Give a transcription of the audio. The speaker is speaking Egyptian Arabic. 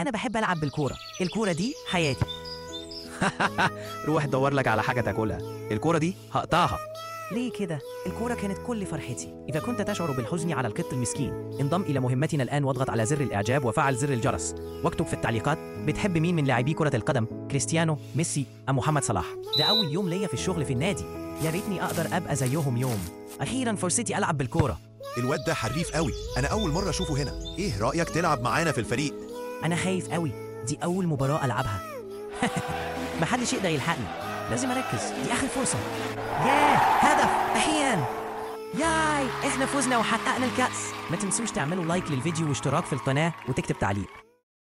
انا بحب العب بالكوره الكوره دي حياتي روح دور لك على حاجة تاكلها الكورة دي هقطعها ليه كده الكوره كانت كل فرحتي اذا كنت تشعر بالحزن على القط المسكين انضم الى مهمتنا الان واضغط على زر الاعجاب وفعل زر الجرس واكتب في التعليقات بتحب مين من لاعبي كره القدم كريستيانو ميسي ام محمد صلاح ده اول يوم ليا في الشغل في النادي يا ريتني اقدر ابقى زيهم يوم اخيرا فرصتي العب بالكوره الواد ده حريف قوي انا اول مره اشوفه هنا ايه رايك تلعب معانا في الفريق انا خايف قوي دي اول مباراه العبها محدش يقدر يلحقني لازم اركز دي اخر فرصه ياه هدف اخيرا ياي احنا فزنا وحققنا الكاس ما تنسوش تعملوا لايك للفيديو واشتراك في القناه وتكتب تعليق